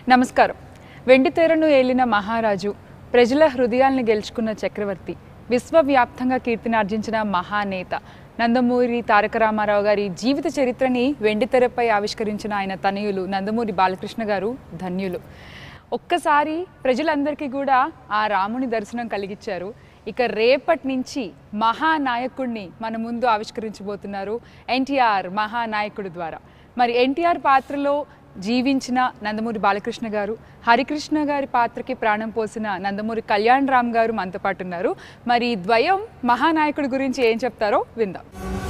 నమస్కారం వెండితెరను ఏలిన మహారాజు ప్రజల హృదయాల్ని గెలుచుకున్న చక్రవర్తి విశ్వవ్యాప్తంగా కీర్తినార్జించిన మహానేత నందమూరి తారక రామారావు గారి జీవిత చరిత్రని వెండితెరపై ఆవిష్కరించిన ఆయన తనయులు నందమూరి బాలకృష్ణ గారు ధన్యులు ఒక్కసారి ప్రజలందరికీ కూడా ఆ రాముని దర్శనం కలిగించారు ఇక రేపటి నుంచి మహానాయకుడిని మన ముందు ఆవిష్కరించబోతున్నారు ఎన్టీఆర్ మహానాయకుడు ద్వారా మరి ఎన్టీఆర్ పాత్రలో జీవించిన నందమూరి బాలకృష్ణ గారు హరికృష్ణ గారి పాత్రకి ప్రాణం పోసిన నందమూరి కళ్యాణ్ రామ్ గారు మనతో పాటు ఉన్నారు మరి ఈ ద్వయం మహానాయకుడి గురించి ఏం చెప్తారో విందాం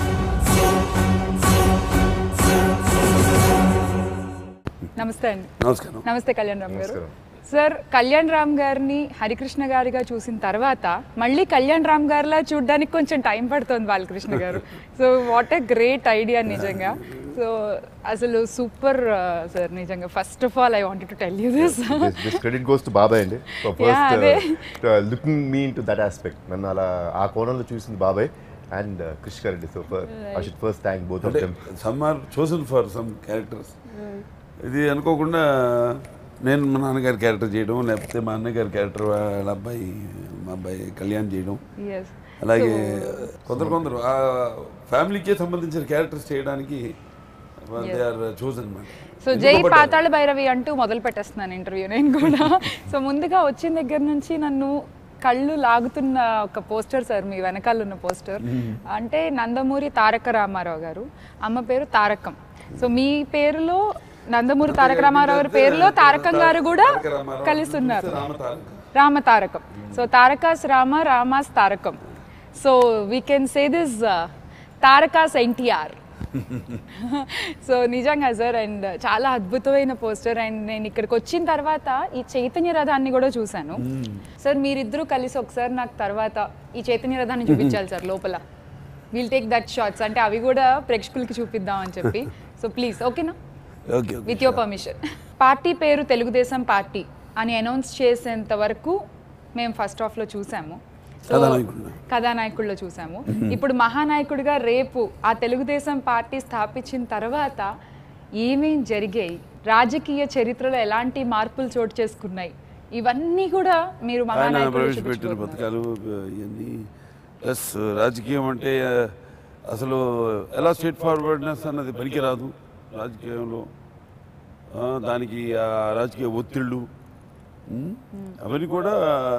నమస్తే అండి నమస్కారం నమస్తే కళ్యాణ్ రామ్ గారు నమస్కారం. సార్ కళ్యాణ్ రామ్ గారిని హరికృష్ణ గారిగా చూసిన తర్వాత మళ్ళీ కళ్యాణ్ రామ్ గారిలా చూడడానికి కొంచెం టైం పడుతుంది బాలకృష్ణ గారు so what a great idea నిజంగా సో అసలు సూపర్ సార్ నిజంగా first of all I wanted to tell you this this, this credit goes to బాబాయ్ అండి Yeah, అదే. First looking me into that aspect నన్ను అలా ఆ కోణంలో చూసింది బాబాయ్ and Krishna Reddy so I should first thank both of అంటే them some are chosen for some characters ఇది అనుకోకుండా నేను మా నాన్నగారి క్యారెక్టర్ చేయడం లేకపోతే మా అన్నగారి క్యారెక్టర్ వాళ్ళ అబ్బాయి మా అబ్బాయి కళ్యాణ్ చేయడం ఎస్ అలాగే కొందరు కొందరు ఆ ఫ్యామిలీకే సంబంధించిన క్యారెక్టర్స్ చేయడానికి దే ఆర్ చోజన్ అనమాట సో జై పాతాళ భైరవి అంటూ మొదలు పెట్టేస్తున్నాను ఇంటర్వ్యూ నేను కూడా సో ముందుగా వచ్చిన దగ్గర నుంచి నన్ను కళ్ళు లాగుతున్న ఒక పోస్టర్ సార్ మీ వెనకాల ఉన్న పోస్టర్ అంటే నందమూరి తారక రామారావు గారు అమ్మ పేరు తారకం సో మీ పేరులో నందమూరి తారక రామారావు గారి పేరులో తారకం గారు కూడా కలిసి ఉన్నారు రామ తారకం సో తారకాస్ రామ రామాస్ Tarakam so we can say this తారకాస్ ఎన్టీఆర్ సో నిజంగా సార్ అండ్ చాలా అద్భుతమైన పోస్టర్ అండ్ నేను ఇక్కడికి వచ్చిన తర్వాత ఈ చైతన్య రథాన్ని కూడా చూశాను సార్ మీరిద్దరూ కలిసి ఒకసారి నాకు తర్వాత ఈ చైతన్య రథాన్ని చూపించాలి సార్ లోపల విల్ టేక్ దట్ షార్ట్స్ అంటే అవి కూడా ప్రేక్షకులకి చూపిద్దాం అని చెప్పి సో ప్లీజ్ ఓకేనా okay with your permission party పేరు తెలుగుదేశం పార్టీ అని అనౌన్స్ చేసేంత వరకు మేము ఫస్ట్ హాఫ్ లో చూసాము So, కథానాయకుడిని. కథానాయకుడిలో చూసాము ఇప్పుడు మహానాయకుడిగా రేపు ఆ తెలుగుదేశం పార్టీ స్థాపించిన తర్వాత ఏమేం జరిగాయి రాజకీయ చరిత్రలో ఎలాంటి మార్పులు చోటు చేసుకున్నాయి ఇవన్నీ కూడా మీరు ఆయన మహానాయకుడిలో ప్రవేశపెట్టిన చూపించబోతున్నారు. పథకాలు ఇవన్నీ ప్లస్ రాజకీయం అంటే అసలు ఎలా స్ట్రేట్ ఫార్వర్డ్నెస్ అన్నది పనికిరాదు రాజకీయంలో ఆ, దానికి ఆ రాజకీయ ఒత్తిళ్ళు ఉమ్, అవన్నీ కూడా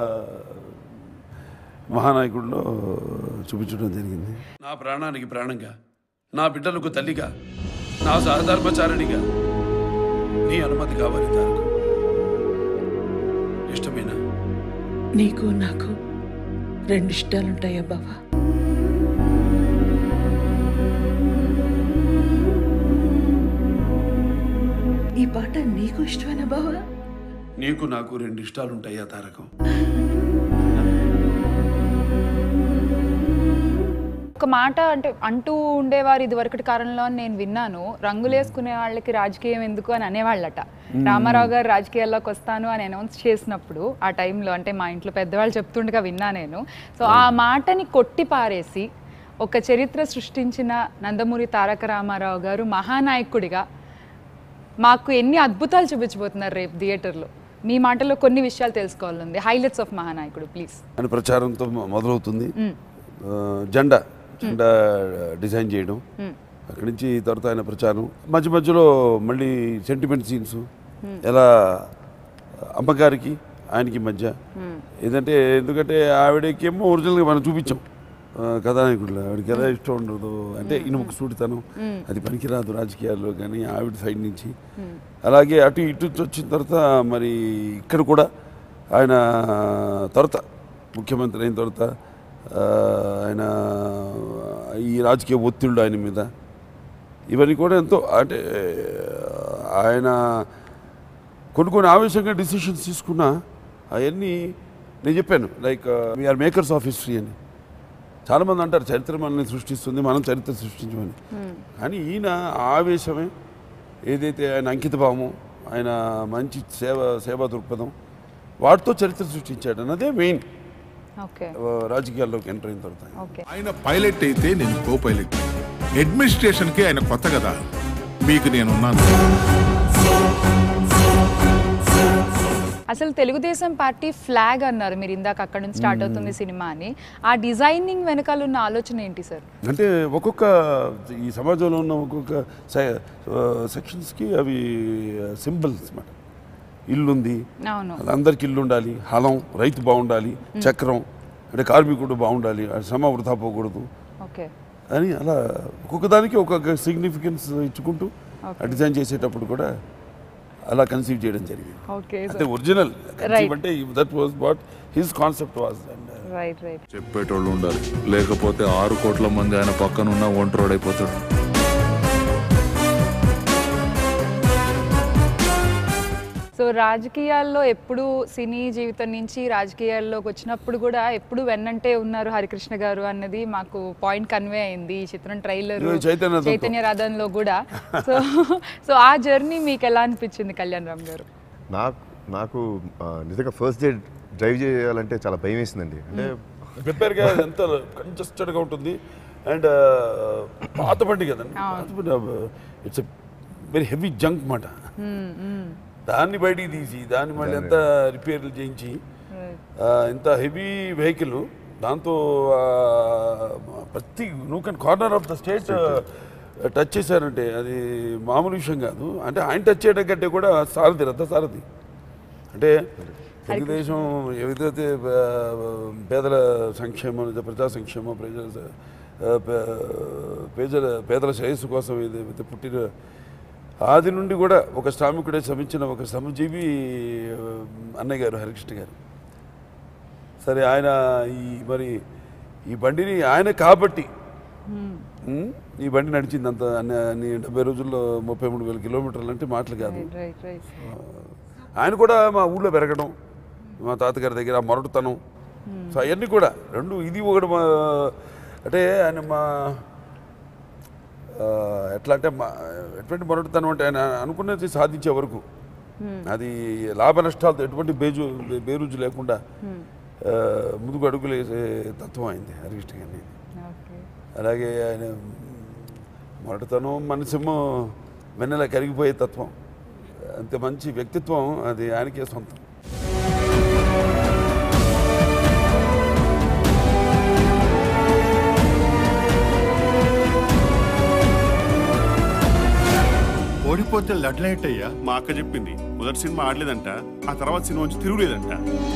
మహానాయకుడిలో చూపించడం జరిగింది నా ప్రాణానికి ప్రాణంగా నా బిడ్డలకు తల్లిగా నా సహధర్మచారిణిగా నీ అనుమతి కావాలి తారకు ఇష్టమేనా నీకు నాకు రెండు ఇష్టాలుంటాయా బావా ఈ పాట నీకు ఇష్టమేనా బావా నీకు నాకు రెండు ఇష్టాలుంటాయా తారకం ఒక మాట అంటే అంటూ ఉండేవారు ఇది వరకటి కాలంలో అని నేను విన్నాను రంగులేసుకునే వాళ్ళకి రాజకీయం ఎందుకు అని అనేవాళ్ళట రామారావు గారు రాజకీయాల్లోకి వస్తాను అని అనౌన్స్ చేసినప్పుడు ఆ టైంలో అంటే మా ఇంట్లో పెద్దవాళ్ళు చెప్తుండగా విన్నా నేను సో ఆ మాటని కొట్టి పారేసి ఒక చరిత్ర సృష్టించిన నందమూరి తారక రామారావు గారు మహానాయకుడిగా మాకు ఎన్ని అద్భుతాలు చూపించబోతున్నారు రేపు థియేటర్లో మీ మాటలో కొన్ని విషయాలు తెలుసుకోవాలండి హైలైట్స్ ఆఫ్ మహానాయకుడు ప్లీజ్ అని ప్రచారంతో మొ- మొదలవుతుంది ఆ, జెండా జెండా డిజైన్ చేయడం అక్కడి నుంచి తర్వాత ఆయన ప్రచారం మధ్య మధ్యలో మళ్ళీ సెంటిమెంట్ సీన్స్ ఎలా అమ్మగారికి ఆయనకి మధ్య ఏదంటే ఎందుకంటే ఆవిడకేమో ఒరిజినల్గా మనం చూపించాం ఆ, కథానాయకుడిలో ఆవిడకి ఎలా ఇష్టం ఉండదు అంటే ఇనుముకు సూటితనం అది పనికిరాదు రాజకీయాల్లో కానీ ఆవిడ సైడ్ నుంచి అలాగే అటు ఇటు వచ్చిన తర్వాత మరి ఇక్కడ కూడా ఆయన తర్వాత ముఖ్యమంత్రి అయిన తర్వాత ఆ, ఆయన ఈ రాజకీయ ఒత్తిళ్ళు ఆయన మీద ఇవన్నీ కూడా ఎంతో అంటే ఆయన కొన్ని కొన్ని ఆవేశంగా డిసిషన్స్ తీసుకున్నా అవన్నీ నేను చెప్పాను like we're makers of history అని చాలామంది అంటారు చరిత్ర మనల్ని సృష్టిస్తుంది మనం చరిత్ర సృష్టించమని కానీ ఈయన ఆవేశమే ఏదైతే ఆయన అంకితభావము ఆయన మంచి సేవ సేవా దృక్పథం వాటితో చరిత్ర సృష్టించాడు అన్నదే మెయిన్ ఓకే రాజకీయాల్లోకి ఎంటర్ అయిన తర్వాత ఓకే ఆయన పైలట్ అయితే నేను కో పైలట్ అడ్మినిస్ట్రేషన్ కి ఆయన కొత్త కదా మీకు నేనున్నాను అసలు తెలుగుదేశం పార్టీ ఫ్లాగ్ అన్నారు మీరు ఇందాక అక్కడ నుంచి స్టార్ట్ అవుతుంది సినిమా అని ఆ డిజైనింగ్ వెనకాల ఉన్న ఆలోచన ఏంటి సార్ అంటే ఒక్కొక్క ఈ సమాజంలో ఉన్న ఒక్కొక్క సెక్షన్స్కి అవి సింబల్స్ అన్నమాట ఇల్లు ఉంది అవును అందరికి ఇల్లు ఉండాలి హలం రైతు బాగుండాలి చక్రం అంటే కార్మికుడు బాగుండాలి ఆ శ్రమ వృధా పోకూడదు ఓకే అని అలా ఒక్కొక్క దానికి ఒక్కొక్క సిగ్నిఫికెన్స్ ఇచ్చుకుంటూ డిజైన్ చేసేటప్పుడు కూడా అలా కన్సీవ్ చేయడం జరిగింది ఓకే అంటే ఒరిజినల్ Right. అంటే that was what his concept was and right right చెప్పేటోళ్ళు ఉండాలి లేకపోతే ఆరు కోట్ల మంది ఆయన పక్కనున్న ఒంటరోడైపోతాడు సో రాజకీయాల్లో ఎప్పుడు సినీ జీవితం నుంచి రాజకీయాల్లోకి వచ్చినప్పుడు కూడా ఎప్పుడు వెన్నంటే ఉన్నారు హరికృష్ణ గారు అన్నది మాకు పాయింట్ కన్వే అయింది ఈ చిత్రం ట్రైలర్ ఇదిగో చైతన్య రథంతో. చైతన్య రథంలో కూడా సో సో ఆ జర్నీ మీకు ఎలా అనిపించింది కళ్యాణ్ రామ్ గారు నాకు నాకు ఆ, నిజంగా ఫస్ట్ డే డ్రైవ్ చేయాలంటే చాలా భయం వేసిందండి అంటే ప్రిపేర్గా ఎంత కంజెస్టెడ్గా ఉంటుంది అండ్ పాత బండి కదండి పాత బండి ఇట్స్ వెరీ హెవీ జంక్ మాట దాన్ని బయటికి తీసి దాన్ని మళ్ళీ ఎంత రిపేర్లు చేయించి ఆ, ఇంత హెవీ వెహికల్ దాంతో ఆ, ప్రతి nook and corner of the state touch చేశారంటే అది మామూలు విషయం కాదు అంటే ఆయన టచ్ చేయడం కంటే కూడా సారథి రథ సారథి అంటే తెలుగుదేశం ఏదైతే ఆ, పేదల సంక్షేమం లేదా ప్రజా సంక్షేమం ప్రజల ఆ, పే- పేదల పేదల శ్రేయస్సు కోసం ఏదైతే పుట్టిన ఆది నుండి కూడా ఒక శ్రామికుడే శ్రమించిన ఒక శ్రమజీవి ఆ, అన్నయ్య గారు హరికృష్ణ గారు సరే ఆయన ఈ మరి ఈ బండిని ఆయన కాబట్టి ఉమ్, ఈ బండి నడిచింది అంత అన్ని అన్ని డెబ్బై రోజుల్లో ముప్పై మూడు వేల కిలోమీటర్లు అంటే మాటలు కాదు రైట్ రైట్ ఆయన కూడా మా ఊళ్ళో పెరగడం మా తాతగారి దగ్గర ఆ మొరటుతనం సో అవన్నీ కూడా రెండు ఇది ఒకటి మా అంటే ఆయన మా ఆ, ఎట్లా అంటే మా ఎటువంటి మొరటుతనం అంటే ఆయన అనుకున్నది సాధించే వరకు అది లాభ నష్టాలతో ఎటువంటి బేజు బేరుజు లేకుండా ఆ, ముందుకు అడుగులు వేసే తత్వం అయింది హరికృష్ణ గారిని ఓకే అలాగే ఆయన మొరటుతనం మనసేమో వెన్నెల కరిగిపోయే తత్వం అంత మంచి వ్యక్తిత్వం అది ఆయనకే సొంతం ఓడిపోతే లడ్లైట్ అయ్యా మా అక్క చెప్పింది మొదటి సినిమా ఆడలేదంట ఆ తర్వాత సినిమా నుంచి తిరుగులేదంట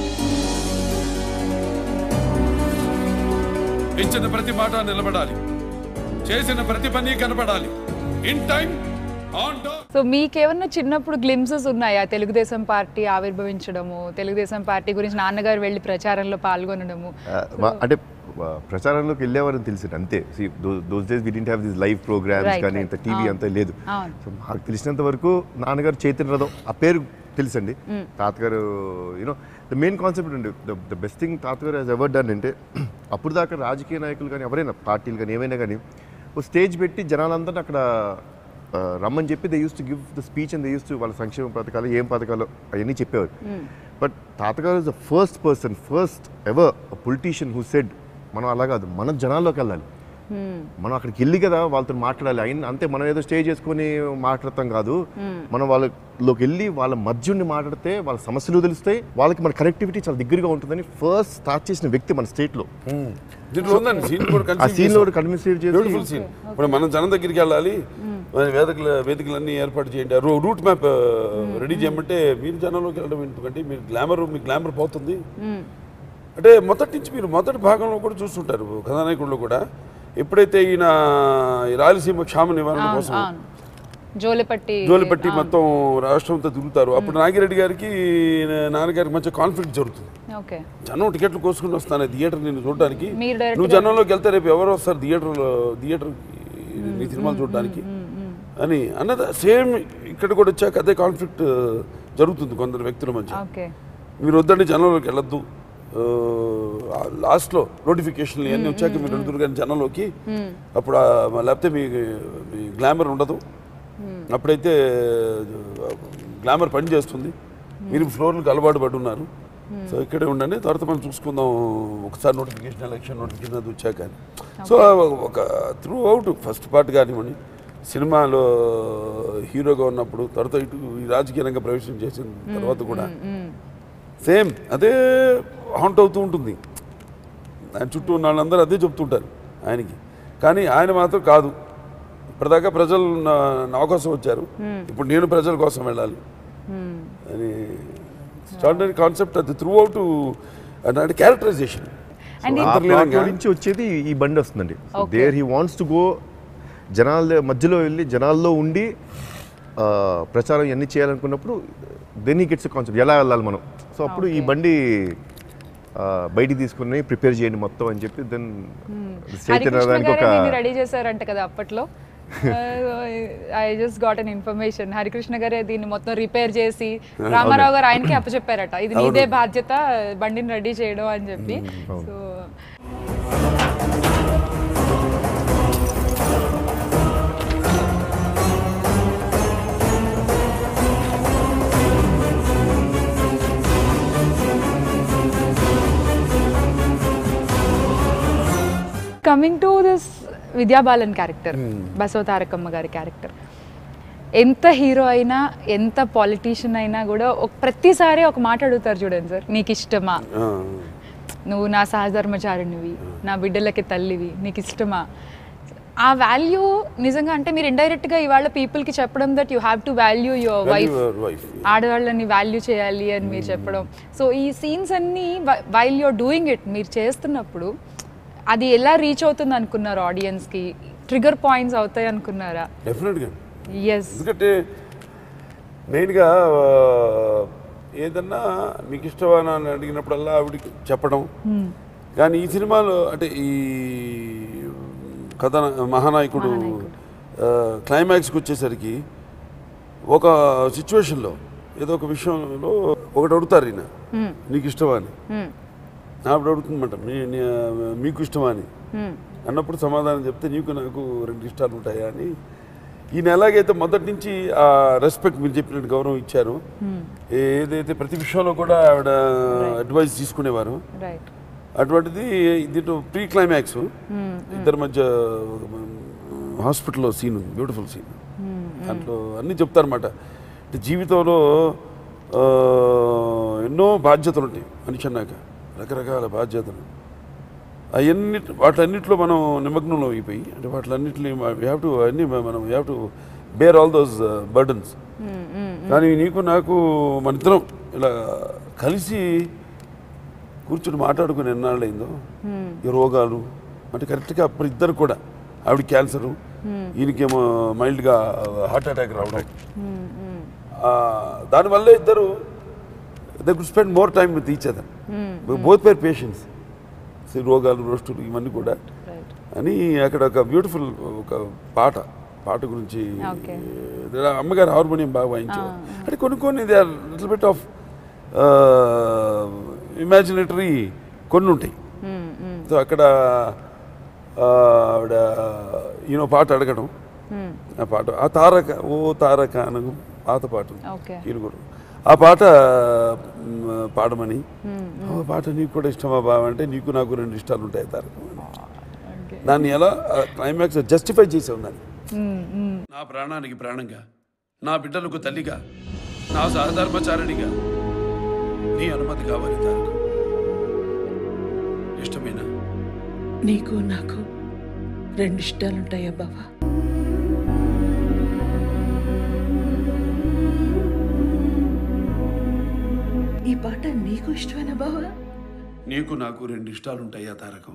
ఇచ్చిన ప్రతి మాట నిలబడాలి చేసిన ప్రతి పని కనబడాలి in time on top so మీకేమన్నా చిన్నప్పుడు గ్లిమ్సెస్ ఉన్నాయా తెలుగుదేశం పార్టీ ఆవిర్భవించడము తెలుగుదేశం పార్టీ గురించి నాన్నగారు వెళ్ళి ప్రచారంలో పాల్గొనడము ఆ, మా- అంటే ఆ, ప్రచారంలోకి వెళ్ళేవారని తెలిసింది అంతే those days we didn't have this live programs Right, కానీ right. ఇంత టీవీ అవును. అంతా లేదు అవును. సో మాకు తెలిసినంత వరకు నాన్నగారు చైతన్య రథం ఆ పేరు తెలుసండి తాతగారు యూనో ద మెయిన్ కాన్సెప్ట్ అండి ద బెస్ట్ థింగ్ తాతగారు హాజ్ ఎవర్ డన్ అంటే అప్పుడు దాకా రాజకీయ నాయకులు కానీ ఎవరైనా పార్టీలు కానీ ఏమైనా కానీ ఓ స్టేజ్ పెట్టి జనాలందరినీ అక్కడ ఆ, రమ్మని చెప్పి they used to give the speech and they used to వాళ్ళ సంక్షేమ పథకాలు ఏం పథకాలు అవన్నీ చెప్పేవారు బట్ తాతగారు is the first person first ever politician who said మనం అలా కాదు మన జనాల్లోకి వెళ్ళాలి మనం అక్కడికి వెళ్ళి కదా వాళ్ళతో మాట్లాడాలి అయిన అంతే మనం ఏదో స్టే చేసుకొని మాట్లాడతాం కాదు మనం వాళ్ళలోకి వెళ్ళి వాళ్ళ మధ్య ఉండి మాట్లాడితే వాళ్ళ సమస్యలు తెలుస్తాయి వాళ్ళకి మన కనెక్టివిటీ చాలా దగ్గరగా ఉంటుందని ఫస్ట్ స్టార్ట్ చేసిన వ్యక్తి మన స్టేట్లో దీంట్లో ఉందండి సీన్ కూడా ఆ సీన్ లో కన్విన్స్డ్ బ్యూటిఫుల్ చేసి సీన్ ఇప్పుడు మనం జనం దగ్గరికి వెళ్ళాలి మన వేదికల వేదికలన్నీ ఏర్పాటు చేయండి ఆ రూ- రూట్ మ్యాప్ రెడీ చేయమంటే మీరు జనంలోకి వెళ్ళడం ఎందుకంటే మీరు గ్లామర్ మీ గ్లామర్ పోతుంది అంటే మొదటి నుంచి మీరు మొదటి భాగంలో కూడా చూస్తుంటారు కథానాయకుల్లో కూడా ఎప్పుడైతే ఈయన ఈ రాయలసీమ క్షామ నివారణ అవును కోసం అవును జోలిపట్టి జోలిపట్టి మొత్తం రాష్ట్రం అంతా తిరుగుతారు అప్పుడు నాగిరెడ్డి గారికి నాన్నగారికి మధ్య కాన్ఫ్లిక్ట్ జరుగుతుంది ఓకే జనం టికెట్లు కోసుకుని వస్తాను థియేటర్ నేను చూడడానికి మీరు direct నువ్వు జనంలోకి వెళ్తే రేపు ఎవరు వస్తారు థియేటర్లో థియేటర్ నీ సినిమాలు చూడడానికి అని అన్నది సేమ్ ఇక్కడ కూడా వచ్చాక అదే కాన్ఫ్లిక్ట్ జరుగుతుంది కొందరు వ్యక్తుల మధ్య ఓకే మీరు వద్దండి జనంలోకి వెళ్ళొద్దు లాస్ట్లో నోటిఫికేషన్లు ఇవన్నీ వచ్చాక మీరు వెళ్తురు కానీ జనంలోకి అప్పుడు ఆ- లేకపోతే మీ మీ గ్లామర్ ఉండదు అప్పుడైతే గ్లామర్ పని చేస్తుంది మీరు ఫ్లోర్లకు అలవాటు పడి ఉన్నారు సో ఇక్కడే ఉండండి తర్వాత మనం చూసుకుందాం ఒకసారి నోటిఫికేషన్ ఎలక్షన్ నోటిఫికేషన్ అది వచ్చాక అని సో ఒక త్రూ అవుట్ ఫస్ట్ పార్ట్ కానివ్వండి సినిమాలో హీరోగా ఉన్నప్పుడు తర్వాత ఇటు ఈ రాజకీయ రంగ ప్రవేశం చేసిన తర్వాత కూడా సేమ్ అదే హాంట్ అవుతూ ఉంటుంది ఆయన చుట్టూ ఉన్న వాళ్ళందరూ అదే చెప్తుంటారు ఆయనకి కానీ ఆయన మాత్రం కాదు ఇప్పటిదాకా ప్రజలు నా నా కోసం వచ్చారు ఇప్పుడు నేను ప్రజల కోసం వెళ్ళాలి అని స్టాండర్డ్ కాన్సెప్ట్ అది త్రూ అవుట్ అంటే క్యారెక్టరైజేషన్ And ఆ plot లో నుంచి వచ్చేది ఈ బండి వస్తుందండి there he wants to go జనాల మధ్యలో వెళ్ళి జనాల్లో ఉండి ఆ, ప్రచారం ఇవన్నీ చేయాలనుకున్నప్పుడు దెన్ హీ గెట్స్ కాన్సెప్ట్ ఎలా వెళ్ళాలి మనం సో అప్పుడు ఈ బండి ఆ, బయటికి తీసుకుని ప్రిపేర్ చేయండి మొత్తం అని చెప్పి దెన్ చైతన్య హరికృష్ణ దానికి గారే ఒక దీన్ని రెడీ చేశారంట కదా అప్పట్లో I just got an information Harikrishna గారే దీన్ని మొత్తం రిపేర్ చేసి రామారావు గారు ఆయనకి అప్పచెప్పారట ఇది నీదే బాధ్యత బండిని రెడీ చేయడం అని చెప్పి so coming to this Vidya Balan character Basava Tarakamma గారి క్యారెక్టర్ ఎంత హీరో అయినా ఎంత పాలిటీషియన్ అయినా కూడా ఒక ప్రతిసారి ఒక మాట అడుగుతారు చూడండి సార్ నీకు ఇష్టమా నువ్వు నా సహధర్మచారిణివి నా బిడ్డలకి తల్లివి నీకు ఇష్టమా ఆ వాల్యూ నిజంగా అంటే మీరు ఇండైరెక్ట్గా ఇవాళ పీపుల్కి చెప్పడం that you have to value your wife wife ఆడవాళ్ళని వాల్యూ చేయాలి అని మీరు చెప్పడం సో ఈ సీన్స్ అన్నీ వైల్ యూర్ డూయింగ్ ఇట్ మీరు చేస్తున్నప్పుడు అది ఎలా రీచ్ అవుతుంది అనుకున్నారు ఆడియన్స్కి ట్రిగర్ పాయింట్స్ అవుతాయి అనుకున్నారా డెఫినెట్గా ఎస్ ఎందుకంటే మెయిన్గా ఆ, ఏదన్నా మీకు ఇష్టమా అని అడిగినప్పుడల్లా ఆవిడకి చెప్పడం కానీ ఈ సినిమాలో అంటే ఈ కథ మహానాయకుడు క్లైమాక్స్కి వచ్చేసరికి ఒక సిచ్యువేషన్లో ఏదో ఒక విషయంలో ఒకటి అడుగుతారు ఈయన నీకు ఇష్టమా అని ఆవిడ అడుగుతుందన్నమాట మీ నీ- మీకు ఇష్టమా అని అన్నప్పుడు సమాధానం చెప్తే నీకు నాకు రెండు ఇష్టాలు ఉంటాయా అని ఈయన ఎలాగైతే మొదటి నుంచి ఆ రెస్పెక్ట్ మీరు చెప్పినట్టు గౌరవం ఇచ్చారు ఏదైతే ప్రతి విషయంలో కూడా ఆవిడ అడ్వైస్ తీసుకునేవారు రైట్ అటువంటిది దీంట్లో ప్రీ క్లైమాక్స్ ఇద్దరి మధ్య హాస్పిటల్లో సీన్ ఉంది బ్యూటిఫుల్ సీన్ దాంట్లో అన్నీ చెప్తారన్నమాట అంటే జీవితంలో ఆ, ఎన్నో బాధ్యతలు ఉంటాయి మనిషి అన్నాక రకరకాల బాధ్యతలు అవన్నీ వాటన్నిటిలో మనం నిమగ్నంలో అయిపోయి అంటే వాటిలన్నింటినీ వీ హ్యావ్ టు అన్నీ మనం we have to bear all those burdens కానీ నీకు నాకు మన ఇద్దరం ఇలా కలిసి కూర్చుని మాట్లాడుకుని ఎన్నాళ్ళైందో ఈ రోగాలు అంటే కరెక్ట్గా అప్పుడు ఇద్దరు కూడా ఆవిడ క్యాన్సరు ఈయనకేమో మైల్డ్గా హార్ట్ అటాక్ రావడం ఆ, దానివల్ల ఇద్దరు they good spend more time with each other both pair patients రోగాలు రోస్టులు ఇవన్నీ కూడా రైట్ అని అక్కడ ఒక బ్యూటిఫుల్ ఒక పాట పాట గురించి Okay. ఆ, అమ్మగారు హార్మోనియం బాగా వాయించారు అంటే కొన్ని కొన్ని they are little bit of imaginary కొన్ని ఉంటాయి సో అక్కడ ఆ, ఆవిడ ఈయన పాట అడగడం ఆ పాట ఆ తారక ఓ తారక అనగు పాత పాట ఓకే కీలుగురు ఆ పాట మ్, పాడమని ఆ పాట నీకు కూడా ఇష్టమా బావ అంటే నీకు నాకు రెండు ఇష్టాలు ఉంటాయి తారక అని. దాన్ని ఎలా క్లైమాక్స్ జస్టిఫై చేసావు దాన్ని నా ప్రాణానికి ప్రాణంగా నా బిడ్డలకు తల్లిగా నా సహధర్మచారిణిగా నీ అనుమతి కావాలి తారక ఇష్టమేనా నీకు నాకు రెండు ఇష్టాలుంటాయా బావా ఈ పాట నీకు ఇష్టమేనా బావా నీకు నాకు రెండు ఇష్టాలుంటాయా తారకం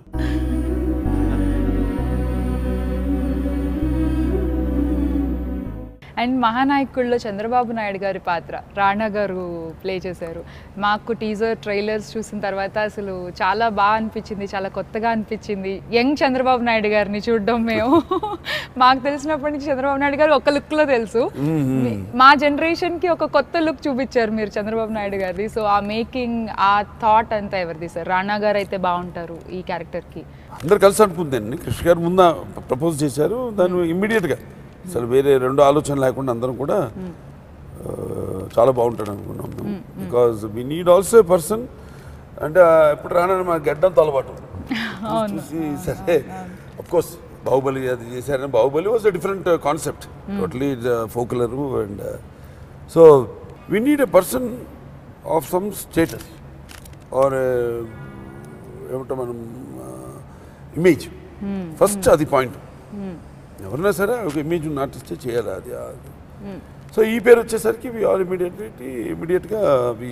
అండ్ మహానాయకుల్లో చంద్రబాబు నాయుడు గారి పాత్ర రాణా గారు ప్లే చేశారు మాకు టీజర్ ట్రైలర్స్ చూసిన తర్వాత అసలు చాలా బాగా అనిపించింది చాలా కొత్తగా అనిపించింది యంగ్ చంద్రబాబు నాయుడు గారిని చూడడం మేము మాకు తెలిసినప్పటి నుంచి చంద్రబాబు నాయుడు గారు ఒక లుక్లో తెలుసు మీ- మా జనరేషన్కి ఒక కొత్త లుక్ చూపించారు మీరు చంద్రబాబు నాయుడు గారిది సో ఆ మేకింగ్ ఆ థాట్ అంతా ఎవరిది సార్ రాణా గారు అయితే బాగుంటారు ఈ క్యారెక్టర్కి అందరు కలిసి అనుకుందండి కృష్ణ గారు ముందు ప్రపోజ్ చేశారు దాన్ని ఇమ్మీడియట్గా అసలు వేరే రెండు ఆలోచన లేకుండా అందరం కూడా ఆ, చాలా బాగుంటాడు అనుకున్నాం మేము because we need also a person అంటే ఆ, ఎప్పుడు రానని మా గడ్డంతో అలవాటు చూసి సరే అఫ్ కోర్స్ బాహుబలి అది చేశారని Baahubali was different concept totally popular and so we need a person of some status or ఏమంటాం మనం ఇమేజ్ ఫస్ట్ అది పాయింట్ ఎవరైనా సరే ఒక ఇమేజ్ ఉన్న ఆర్టిస్టే చేయాలి అది అది. సో ఈ పేరు వచ్చేసరికి వి ఆల్ ఇమీడియట్లీ ఇమీడియట్గా we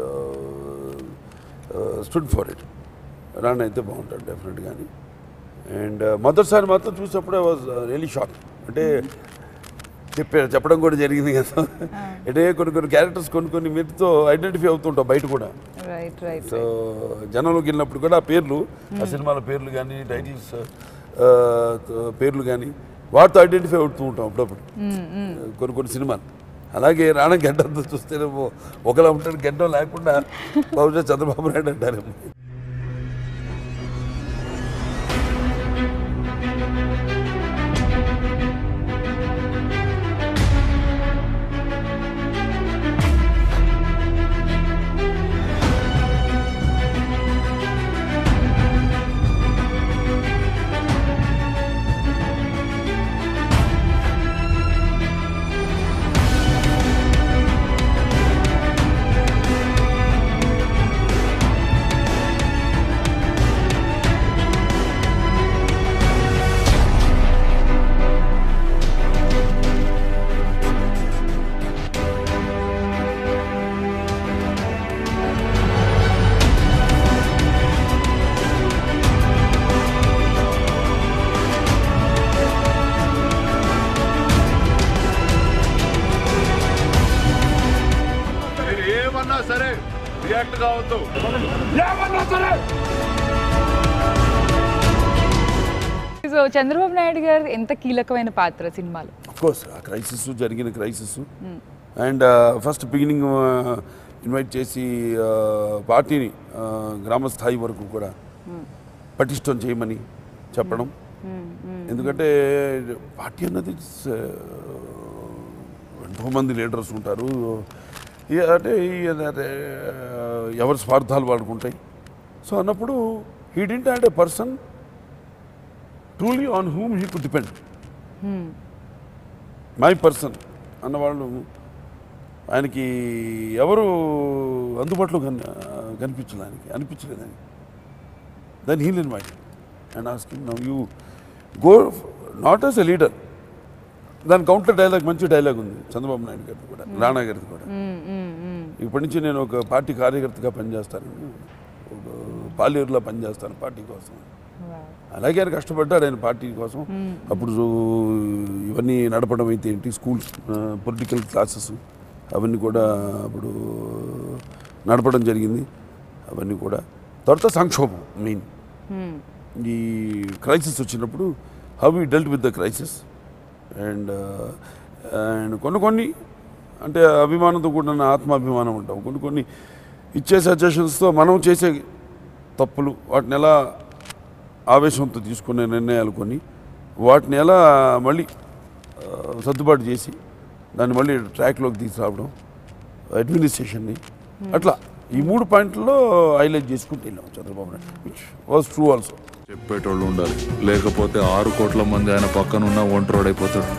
stood for it Rana అయితే బాగుంటాడు డెఫినెట్ కానీ అండ్ మొదటిసారి మాత్రం చూసినప్పుడు ఐ వాజ్ రియలీ షాక్ అంటే చెప్పారు చెప్పడం కూడా జరిగింది కదా అంటే కొన్ని కొన్ని క్యారెక్టర్స్ కొన్ని కొన్ని మీరుతో ఐడెంటిఫై అవుతుంటాం బయట కూడా రైట్ రైట్ సో జనంలోకి వెళ్ళినప్పుడు కూడా ఆ పేర్లు ఆ సినిమాల పేర్లు కానీ టైటిల్స్ పేర్లు కానీ వాటితో ఐడెంటిఫై అవుతూ ఉంటాం అప్పుడప్పుడు కొన్ని కొన్ని సినిమాలు అలాగే రాణా గడ్డంతో చూస్తేనేమో ఒకలా ఉంటాడు గడ్డం లేకుండా బహుశా చంద్రబాబు నాయుడు అంటారేమో మీరు ఏమన్నా సరే రియాక్ట్ కావద్దు సో చంద్రబాబు నాయుడు గారు ఎంత కీలకమైన పాత్ర సినిమాలో కోర్స్ ఆ క్రైసిస్ జరిగిన crisis and first beginning invite చేసి uh, పార్టీని uh, గ్రామ స్థాయి వరకు కూడా పటిష్టం చేయమని చెప్పడం ఎందుకంటే పార్టీ అన్నది it's, uh, ఎంతో మంది లీడర్స్ ఉంటారు ఇక అంటే ఈ- అంటే, uh, ఎవరి స్వార్థాలు వాడుకుంటాయి సో అన్నప్పుడు he didn't had a person truly on whom he could depend my person అన్నవాళ్ళు ఆయనకి ఎవరు అందుబాటులో కన్ కనిపించలేదు ఆయనకి అనిపించలేదు ఆయనకి then he'll in mind and asking now you go not as a leader దాని కౌంటర్ డైలాగ్ మంచి డైలాగ్ ఉంది చంద్రబాబు నాయుడు గారిది కూడా రాణా గారిది కూడా ఇప్పటి నుంచి నేను ఒక పార్టీ కార్యకర్తగా పనిచేస్తాను ఒక పాలేరులో పనిచేస్తాను పార్టీ కోసం అలాగే ఆయన కష్టపడ్డాడు ఆయన పార్టీ కోసం అప్పుడు ఇవన్నీ నడపడం అయితే ఏంటి స్కూల్స్ పొలిటికల్ క్లాసెస్ అవన్నీ కూడా అప్పుడు నడపడం జరిగింది అవన్నీ కూడా తర్వాత సంక్షోభం మెయిన్ ఈ క్రైసిస్ వచ్చినప్పుడు how we dealt with the crisis and and కొన్ని కొన్ని అంటే అభిమానంతో కూడిన ఆత్మాభిమానం ఉంటాం కొన్ని కొన్ని ఇచ్చే సజెషన్స్తో మనం చేసే తప్పులు వాటిని ఎలా ఆవేశంతో తీసుకునే నిర్ణయాలు కొన్ని వాటిని ఎలా మళ్ళీ ఆ, సర్దుబాటు చేసి దాన్ని మళ్ళీ ట్రాక్లోకి తీసుకురావడం అడ్మినిస్ట్రేషన్ని అట్లా ఈ మూడు పాయింట్లలో హైలైట్ చేసుకుంటూ వెళ్ళాం Chandrababu Naidu which was true also చెప్పేటోళ్ళు ఉండాలి లేకపోతే ఆరు కోట్ల మంది ఆయన పక్కనున్న ఒంటరోడైపోతాడు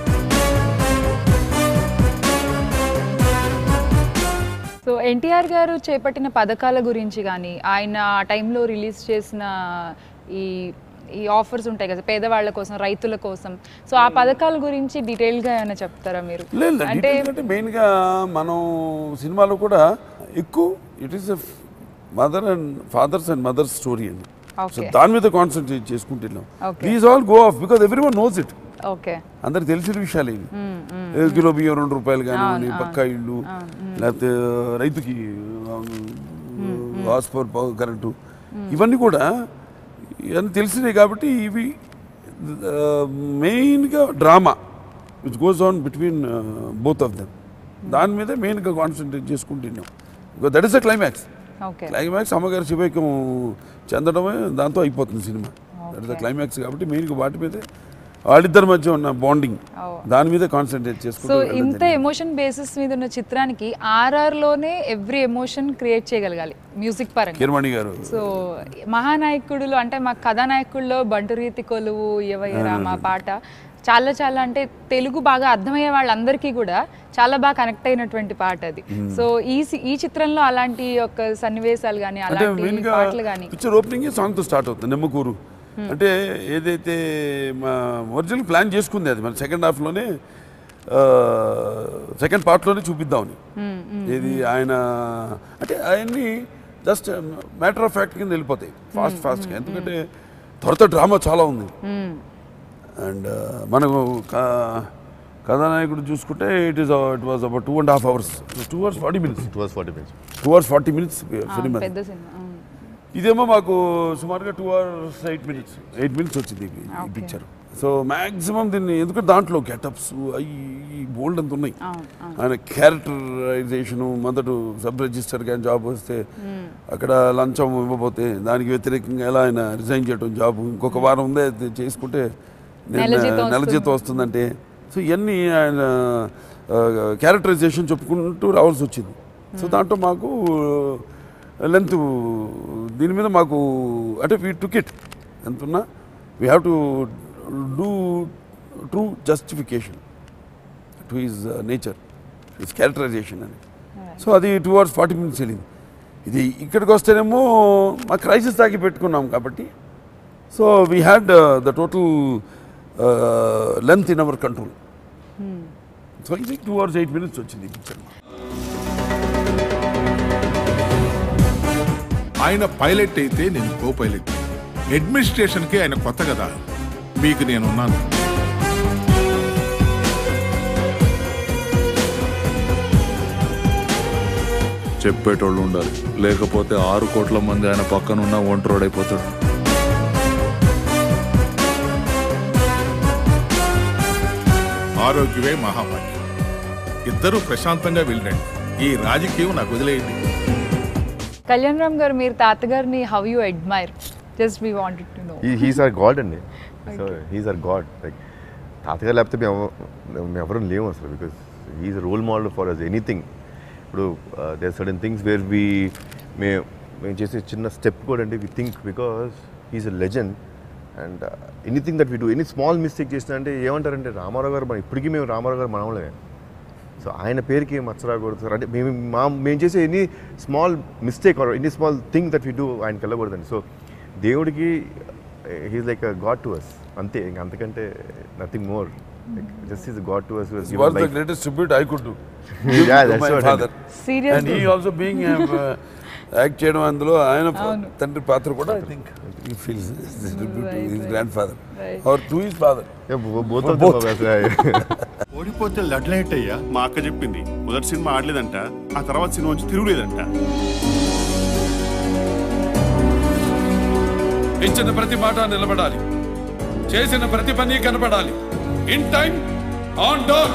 సో ఎన్టీఆర్ గారు చేపట్టిన పథకాల గురించి కానీ ఆయన ఆ టైంలో రిలీజ్ చేసిన ఈ ఈ ఆఫర్స్ ఉంటాయి కదా పేదవాళ్ళ కోసం రైతుల కోసం సో ఆ పథకాల గురించి డీటెయిల్గా ఏమైనా చెప్తారా మీరు లేదు అంటే అంటే మెయిన్గా మనం సినిమాలో కూడా ఎక్కువ it is mother and fathers and mothers story అండి సో Okay. దాని మీద కాన్సన్ట్రేట్ చేసుకుంటున్నాం Okay. These all go off because everyone knows it okay అందరికి తెలిసిన విషయాలు ఇవి ఏ కిలో బియ్యం రెండు రూపాయలు కానీ పక్కా ఇల్లు లేకపోతే రైతుకి హాస్పర్ కరెంటు ఇవన్నీ కూడా ఇవన్నీ తెలిసినాయి కాబట్టి ఇవి మెయిన్గా drama which goes on between both of them దాని మీద మెయిన్గా కాన్సన్ట్రేట్ చేసుకుంటున్నాం that is the climax okay climax అమ్మగారి శివైక్యం చెందడమే దాంతో అయిపోతుంది సినిమా that is the Okay. Climax కాబట్టి మెయిన్గా వాటి మీదే వాళ్ళిద్దరి మధ్య ఉన్న బాండింగ్ Oh. దాని మీద కాన్సన్ట్రేట్ సో చేసుకుంటూ వెళ్ళడం ఇంత జరిగింది. ఎమోషన్ బేసిస్ మీద ఉన్న చిత్రానికి ఆర్ఆర్లోనే ఎవ్రీ ఎమోషన్ క్రియేట్ చేయగలగాలి మ్యూజిక్ పరంగా కిరమణి గారు సో మహానాయకుడులో అంటే మా కథానాయకుల్లో బంటురీతి కొలువు ఎవయ్యరా మా పాట చాలా చాలా అంటే తెలుగు బాగా అర్థమయ్యే వాళ్ళందరికీ కూడా చాలా బాగా కనెక్ట్ అయినటువంటి పాట అది సో ఈ సి- ఈ చిత్రంలో అలాంటి ఒక సన్నివేశాలు కానీ అంటే అలాంటి మెయిన్గా పాటలు కానీ పిక్చర్ ఓపెనింగ్ సాంగ్తో స్టార్ట్ అవుతుంది నిమ్మకూరు అంటే ఏదైతే మా ఒరిజినల్ ప్లాన్ చేసుకుంది అది మన సెకండ్ హాఫ్లోనే సెకండ్ పార్ట్లోనే చూపిద్దామని ఏది ఆయన అంటే అవన్నీ జస్ట్ మ్యాటర్ ఆఫ్ ఫ్యాక్ట్ కింద వెళ్ళిపోతాయి ఫాస్ట్ ఫాస్ట్గా ఎందుకంటే త్వరత డ్రామా చాలా ఉంది అండ్ మనకు క- కథానాయకుడు చూసుకుంటే it is it was about two and half hours two hours forty minutes it was forty minutes two hours forty minutes film పెద్ద సినిమా అవును. ఇదేమో మాకు సుమారుగా two hours eight minutes eight minutes వచ్చింది ఈ- ఈ పిక్చర్ సో మ్యాక్సిమం దీన్ని ఎందుకంటే దాంట్లో గెటప్స్ అవి బోల్డ్ అంత ఉన్నాయి అవును, అవును. ఆయన క్యారెక్టరైజేషను మొదట సబ్ రిజిస్టర్ కానీ జాబ్ వస్తే అక్కడ లంచం ఇవ్వబోతే దానికి వ్యతిరేకంగా ఎలా ఆయన రిజైన్ చేయడం జాబ్ ఇంకొక వారం ఉందే అది చేసుకుంటే నేను నెల జీతం నెల వస్తుంది. జీతం వస్తుందంటే సో ఇవన్నీ ఆయన క్యారెక్టరైజేషన్ చెప్పుకుంటూ రావాల్సి వచ్చింది సో దాంట్లో మాకు లెంత్ దీని మీద మాకు అంటే వీ టుక్ ఇట్ ఎంత ఉన్నా we have to do true justification to his nature his characterization అని సో అది టూ అవర్స్ ఫార్టీ మినిట్స్ వెళ్ళింది ఇది ఇక్కడికి వస్తేనేమో మా క్రైసిస్ తాకి పెట్టుకున్నాం కాబట్టి so we had the total length in our control so ఇది టూ అవర్స్ ఎయిట్ మినిట్స్ వచ్చింది ఈ పిక్చర్ ఆయన పైలట్ అయితే నేను కో పైలట్ అడ్మినిస్ట్రేషన్కి ఆయన కొత్త కదా మీకు నేనున్నాను చెప్పేటోళ్ళు ఉండాలి లేకపోతే ఆరు కోట్ల మంది ఆయన పక్కనున్న ఒంటరోడైపోతాడు ఆరోగ్యమే మహాభాగ్యం ఇద్దరూ ప్రశాంతంగా వెళ్ళండి ఈ రాజకీయం నాకు వదిలేయండి కళ్యాణ్ రామ్ గారు మీరు తాతగారిని how you admire just we wanted to know he's our god అండి so he's our god like తాతగారు లేకపోతే మేము మేము ఎవరు లేము అసలు because he's role model for us anything ఇప్పుడు there sudden things where we మేము మేము చేసే చిన్న స్టెప్ కూడా అండి we think because he's a legend and anything that we do any small mistake చేసినా అంటే ఏమంటారంటే రామారావు గారు మన ఇప్పటికీ మేము రామారావు గారు మనవలే సో ఆయన పేరుకి ఏం మచ్చ రాకూడదు సార్ అంటే మేము మా మేము చేసే any small mistake or any small thing that we do ఆయనకి వెళ్ళకూడదండి సో దేవుడికి he's like a god to us అంతే ఇంక అంతకంటే nothing more just is god to us what the greatest tribute I could do Yeah, that's what I father and seriously he also being act చేయడం అందులో ఆయన అవును. తండ్రి పాత్ర కూడా I think he feels tribute to Right, his right. Grand father Right. Or to his father both ఓడిపోతే లడ్లైట్ మా అక్క చెప్పింది మొదటి సినిమా ఆడలేదంట ఆ తర్వాత సినిమా వచ్చి తిరుగులేదంట ఇచ్చిన ప్రతి మాట నిలబడాలి చేసిన ప్రతి పని కనబడాలి in time on door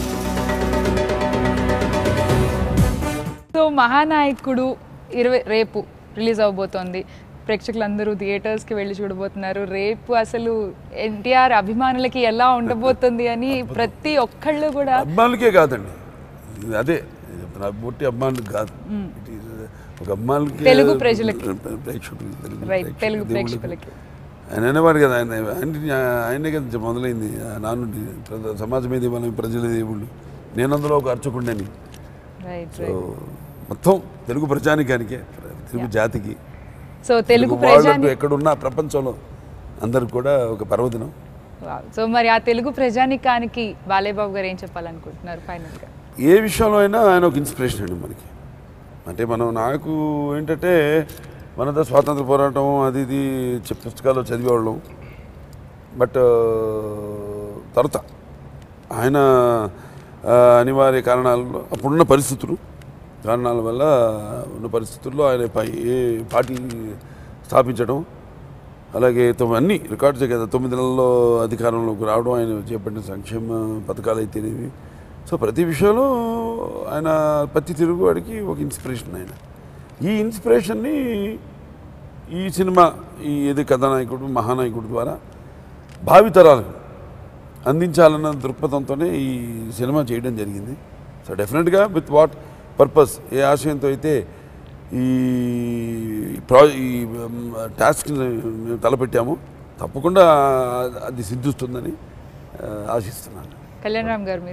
so Mahanayakudu ఇరవై రేపు రిలీజ్ అవబోతోంది ప్రేక్షకులందరూ థియేటర్స్కి వెళ్ళి చూడబోతున్నారు రేపు అసలు ఎన్టీఆర్ అభిమానులకి ఎలా ఉండబోతుంది అని ప్రతి ఒక్కళ్ళు కూడా అమ్మాయిలకే కాదండి ఇది అదే నేను చెప్తున్నా బొట్టి అమ్మాయిలకు కాదు It is, uh, ఒక అమ్మాయిలకి తెలుగు ప్రజలకి. ప్రేక్షకులు తెలుగు Right, ప్రేక్షకులు, తెలుగు దేవుళ్ళకి. ప్రేక్షకులకి. ఆయన అనేవాడు కదా ఆయన ఆయన ఆయనే కదా మొదలైంది ఆ నానుడి ప్ర- సమాజమే దేవుళ్ళం ప్రజలే దేవుళ్ళు నేను అందులో ఒక అర్చకుండని రైట్ సో మొత్తం తెలుగు ప్రజానికానికే తెలుగు జాతికి సో తెలుగు వాళ్ళకు ప్రజాని ఎక్కడున్నా ప్రపంచంలో అందరికి కూడా ఒక పర్వదినం సో మరి ఆ తెలుగు ప్రజానికానికి బాలేబాబు గారు ఏం చెప్పాలనుకుంటున్నారు ఫైనల్గా ఏ విషయంలో అయినా ఆయన ఒక ఇన్స్పిరేషన్ అండి మనకి అంటే మనం నాకు ఏంటంటే మనతో స్వాతంత్ర పోరాటం అది ఇది చె- పుస్తకాల్లో చదివేవాళ్ళం బట్ తర్వాత ఆయన ఆ, అనివార్య కారణాలలో అప్పుడున్న పరిస్థితులు కారణాల వల్ల ఉన్న పరిస్థితుల్లో ఆయన పై- ఏ పార్టీ స్థాపించడం అలాగే తొమ్మిది అన్ని రికార్డ్సే కదా తొమ్మిది నెలల్లో అధికారంలోకి రావడం ఆయన చేపట్టిన సంక్షేమ పథకాలు అయితేనేవి సో ప్రతి విషయంలో ఆయన ప్రతి తెలుగువాడికి ఒక ఇన్స్పిరేషన్ ఆయన ఈ ఇన్స్పిరేషన్ని ఈ సినిమా ఈ ఏది కథానాయకుడు మహానాయకుడు ద్వారా భావితరాలకు అందించాలన్న దృక్పథంతోనే ఈ సినిమా చేయడం జరిగింది సో డెఫినెట్గా విత్ వాట్ పర్పస్ ఏ ఆశయంతో అయితే ఈ ప్రా ఈ టాస్క్ మేము తలపెట్టామో తప్పకుండా అది సిద్ధిస్తుందని ఆ, ఆశిస్తున్నాను కళ్యాణ్ రామ్ గారు మీరు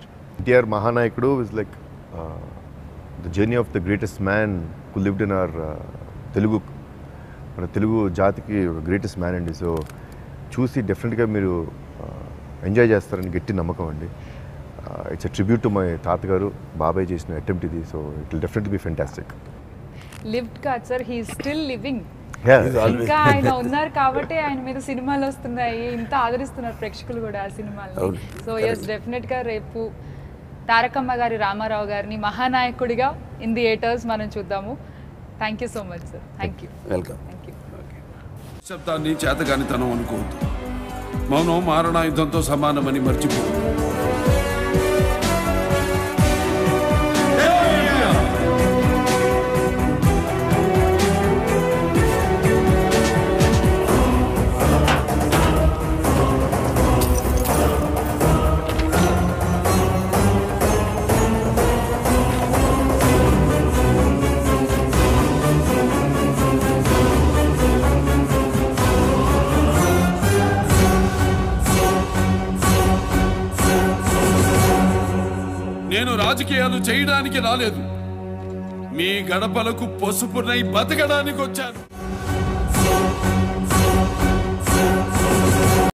NTR Mahanayakudu is like the journey of the greatest man who lived in our Telugu మన తెలుగు జాతికి గ్రేటెస్ట్ మ్యాన్ అండి సో చూసి డెఫినెట్గా మీరు ఎంజాయ్ చేస్తారని గట్టి నమ్మకం అండి it's a tribute to my తాతగారు బాబాయ్ చేసిన అటెంప్ట్ ఇది so it will definitely be fantastic లిఫ్ట్ కాదు sir he still living always- ఇంకా ఆయన ఉన్నారు కాబట్టి ఆయన మీద సినిమాలు వస్తున్నాయి ఇంత ఆదరిస్తున్నారు ప్రేక్షకులు కూడా ఆ సినిమాలు అవును, సో ఎస్ డెఫినెట్ గా రేపు తారకమ్మ గారి రామారావు గారిని మహానాయకుడిగా ఇన్ థియేటర్స్ మనం చూద్దాము thank you so much sir thank you welcome thank you శబ్దాన్ని చేతగానితనం అనుకోవద్దు మౌనం మారణాయుధంతో సమానమని మర్చిపో నేను రాజకీయాలు చేయడానికి రాలేదు మీ గడపలకు పసుపునై బతకడానికి వచ్చాను